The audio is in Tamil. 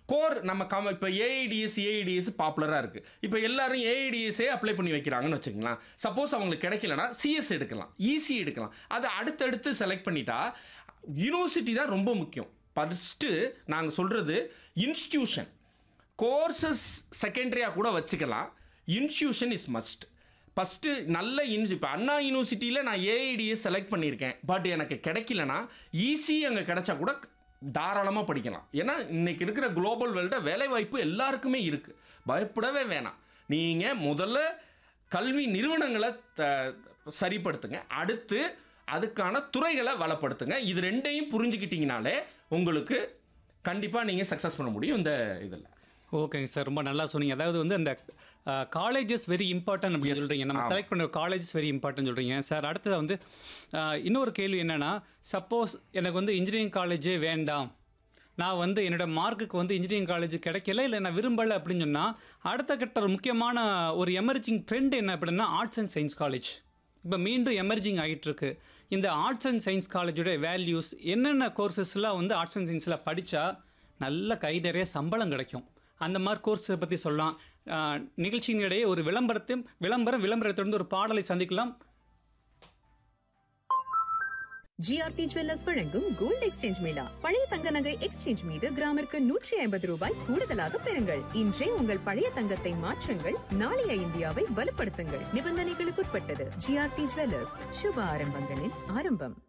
கோர் நம்ம கம் இப்போ ஏஐடிஎஸ் ஏஐடிஎஸ் பாப்புலராக இருக்குது இப்போ எல்லாரும் ஏஐடிஎஸ்ஸே அப்ளை பண்ணி வைக்கிறாங்கன்னு வச்சுக்கலாம் சப்போஸ் அவங்களுக்கு கிடைக்கலனா சிஎஸ் எடுக்கலாம் ஈசி எடுக்கலாம் அதை அடுத்தடுத்து செலக்ட் பண்ணிட்டா யூனிவர்சிட்டி தான் ரொம்ப முக்கியம் ஃபஸ்ட்டு நாங்கள் சொல்கிறது இன்ஸ்டியூஷன் கோர்சஸ் செகண்டரியாக கூட வச்சுக்கலாம் இன்ஸ்டியூஷன் இஸ் மஸ்ட் ஃபஸ்ட்டு நல்ல இன்ஸ் இப்போ அண்ணா யூனிவர்சிட்டியில் நான் ஏஐடிஎஸ் செலக்ட் பண்ணியிருக்கேன் பட் எனக்கு கிடைக்கலனா ஈஸி அங்கே கிடைச்சா கூட தாராளமாக படிக்கலாம் ஏன்னா இன்னைக்கு இருக்கிற குளோபல் வேர்ல்டில் வேலைவாய்ப்பு எல்லாருக்குமே இருக்குது பயப்படவே வேணாம் நீங்கள் முதல்ல கல்வி நிறுவனங்களை த- சரிப்படுத்துங்க அடுத்து அதுக்கான துறைகளை வளப்படுத்துங்க இது ரெண்டையும் புரிஞ்சுக்கிட்டீங்கனாலே உங்களுக்கு கண்டிப்பாக நீங்கள் சக்ஸஸ் பண்ண முடியும் இந்த இதில் ஓகேங்க சார் ரொம்ப நல்லா சொன்னீங்க அதாவது வந்து அந்த காலேஜஸ் வெரி இம்பார்ட்டன்ட் அப்படின்னு Yes. சொல்கிறீங்க நம்ம ஆமா. செலக்ட் பண்ண காலேஜஸ் வெரி இம்பார்ட்டன்ட் சொல்கிறீங்க சார் அடுத்தது வந்து ஆஹ், இன்னொரு கேள்வி என்னென்னா சப்போஸ் எனக்கு வந்து இன்ஜினியரிங் காலேஜே வேண்டாம் நான் வந்து என்னோட மார்க்குக்கு வந்து இன்ஜினியரிங் காலேஜ் கிடைக்கல இல்லை நான் விரும்பலை அப்படின்னு சொன்னால் அடுத்த கட்ட ஒரு முக்கியமான ஒரு எமர்ஜிங் ட்ரெண்ட் என்ன அப்படின்னா ஆர்ட்ஸ் அண்ட் சயின்ஸ் காலேஜ் இப்போ மீண்டும் எமர்ஜிங் ஆகிட்டு இருக்கு இந்த ஆர்ட்ஸ் அண்ட் சயின்ஸ் காலேஜோட வேல்யூஸ் என்னென்ன கோர்சஸ்லாம் வந்து ஆர்ட்ஸ் அண்ட் சயின்ஸில் படித்தா நல்ல கை நிறைய சம்பளம் கிடைக்கும் அந்த மாதிரி கோர்ஸை பற்றி சொல்லலாம் ஆஹ், நிகழ்ச்சியின் இடையே ஒரு விளம்பரத்தையும் விளம்பரம் விளம்பரத்திலிருந்து ஒரு பாடலை சந்திக்கலாம் ஜிஆர்டி ஜுவல்லர்ஸ் வழங்கும் கோல்ட் எக்ஸ்சேஞ்ச் மேளா பழைய தங்க நகை எக்ஸ்சேஞ்ச் மீது கிராமிற்கு நூற்றி ஐம்பது ரூபாய் கூடுதலாக பெறுங்கள் இன்றே உங்கள் பழைய தங்கத்தை மாற்றுங்கள் நாளைய இந்தியாவை வலுப்படுத்துங்கள் நிபந்தனைகளுக்குட்பட்டது ஜிஆர்டி ஜுவல்லர்ஸ் சுப ஆரம்பங்களின் ஆரம்பம்